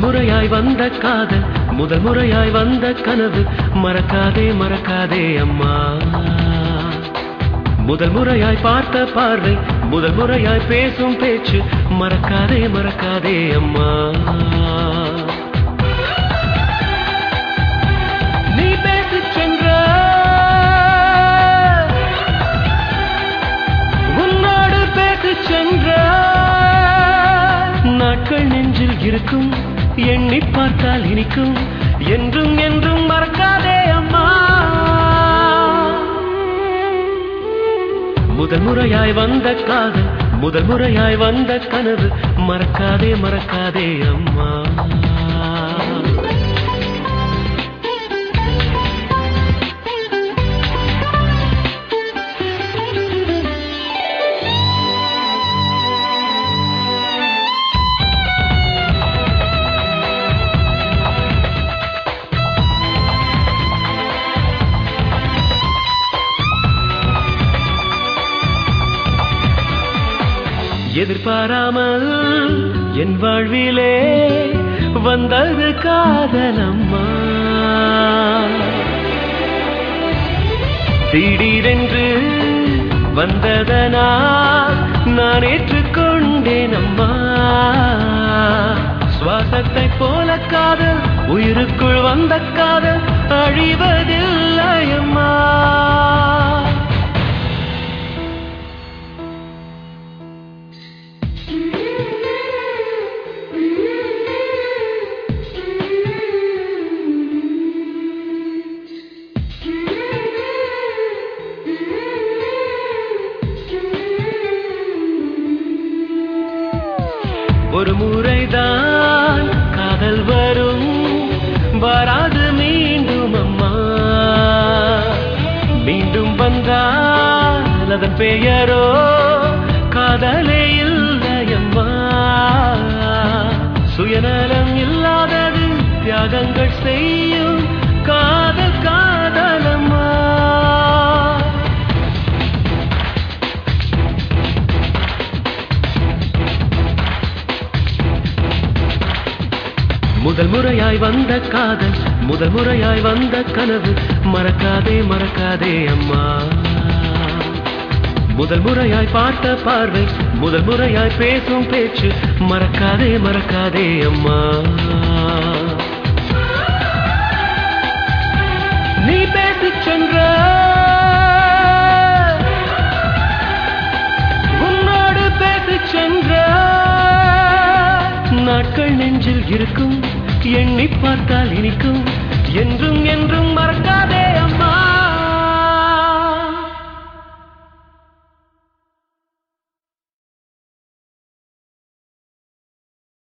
முறையாய் வந்த காதல் முதல் முறையாய் வந்த கனவு மறக்காதே மறக்காதே அம்மா முதல் முறையாய் பார்த்த பார்வை முதல் முறையாய் பேசும் பேச்சு மறக்காதே மறக்காதே அம்மா நீ பேசிச் சென்ற உன்னோடு பேசிச் சென்ற நாட்கள் நெஞ்சில் இருக்கும் எண்ணி பார்த்தால் இனிக்கும் என்றும் என்றும் மறக்காதே அம்மா முதல் முறையாய் வந்த காதல் முதல் முறையாய் வந்த கனவு மறக்காதே மறக்காதே அம்மா எதிர்பாராமல் என் வாழ்விலே வந்தது காதலம்மா திடீரென்று வந்ததனால் நான் ஏற்றுக்கொண்டேன் அம்மா சுவாசத்தை போல காதல் உயிருக்குள் வந்த காதல் அழிவதில்லை அம்மா ஒரு முறைதான் காதல் வரும் வராது மீண்டும் அம்மா மீண்டும் வந்தால் அதன் பெயரோ காதலே இல்லையம்மா சுயநலம் இல்லாதது தியாகங்கள் செய்யும் காதல் காதலம்மா முதல் முறையாய் வந்த காதல் முதல் முறையாய் வந்த கனவு மறக்காதே மறக்காதே அம்மா முதல் முறையாய் பார்த்த பார்வை முதல் முறையாய் பேசும் பேச்சு மறக்காதே மறக்காதே அம்மா நீ பேசிச் சென்ற உன்னோடு பேசிச் சென்ற நாட்கள் நெஞ்சில் இருக்கும் எண்ணி பார்த்தால் இனிக்கும் என்றும்